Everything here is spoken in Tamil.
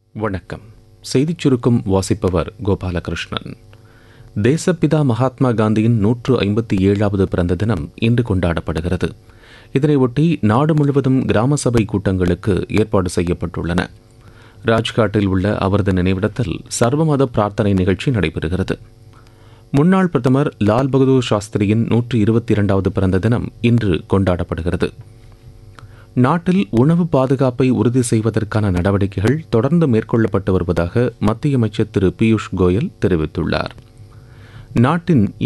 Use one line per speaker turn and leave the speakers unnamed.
வணக்கம் செய்திச் சுருக்கம் வாசிப்பவர் கோபாலகிருஷ்ணன் தேசப்பிதா மகாத்மா காந்தியின் நூற்று ஐம்பத்தி ஏழாவது பிறந்த தினம் இன்று கொண்டாடப்படுகிறது இதனையொட்டி நாடு முழுவதும் கிராம சபை கூட்டங்களுக்கு ஏற்பாடு செய்யப்பட்டுள்ளன ராஜ்காட்டில் உள்ள அவரது நினைவிடத்தில் சர்வமத பிரார்த்தனை நிகழ்ச்சி நடைபெறுகிறது முன்னாள் பிரதமர் லால் பகதூர் சாஸ்திரியின் நூற்று இருபத்தி இரண்டாவது பிறந்த தினம் இன்று கொண்டாடப்படுகிறது நாட்டில் உணவு பாதுகாப்பை உறுதி செய்வதற்கான நடவடிக்கைகள் தொடர்ந்து மேற்கொள்ளப்பட்டு வருவதாக மத்திய அமைச்சர் திரு பியூஷ் கோயல் தெரிவித்துள்ளார் நாட்டின்